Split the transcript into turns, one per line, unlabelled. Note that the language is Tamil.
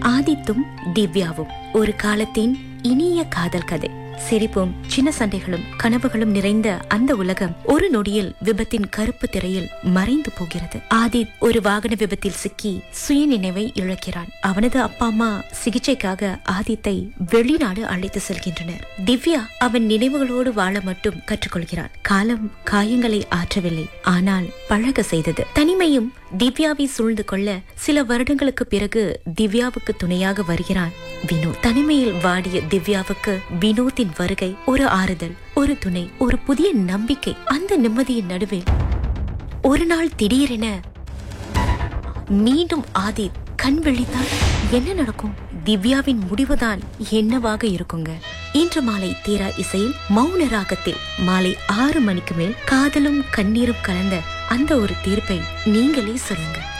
ஆதித்தும் திவ்யாவும் ஒரு காலத்தின் இனிய காதல் கதை சிரிப்பும் சின்ன சண்டைகளும் கனவுகளும் நிறைந்த அந்த உலகம் ஒரு நொடியில் விபத்தின் கருப்பு திரையில் மறைந்து போகிறது ஆதித் ஒரு வாகன விபத்தில் சிக்கி சுய நினைவை இழக்கிறான் அவனது அப்பா அம்மா சிகிச்சைக்காக ஆதித்தை வெளிநாடு அழைத்து செல்கின்றனர் திவ்யா அவன் நினைவுகளோடு வாழ மட்டும் கற்றுக்கொள்கிறான் காலம் காயங்களை ஆற்றவில்லை ஆனால் பழக செய்தது தனிமையும் திவ்யாவை சூழ்ந்து கொள்ள சில வருடங்களுக்கு பிறகு திவ்யாவுக்கு துணையாக வருகிறான் வினோத் தனிமையில் வாடிய திவ்யாவுக்கு வினோத்தின் வருகை ஒரு ஆறுதல் ஒரு துணை ஒரு புதிய நம்பிக்கை அந்த நிம்மதியின் நடுவில் ஒரு நாள் திடீரென மீண்டும் ஆதித் கண் விழித்தால் என்ன நடக்கும் திவ்யாவின் முடிவுதான் என்னவாக இருக்குங்க இன்று மாலை தீரா இசையில் மௌன ராகத்தில் மாலை ஆறு மணிக்கு மேல் காதலும் கண்ணீரும் கலந்த அந்த ஒரு தீர்ப்பை நீங்களே சொல்லுங்க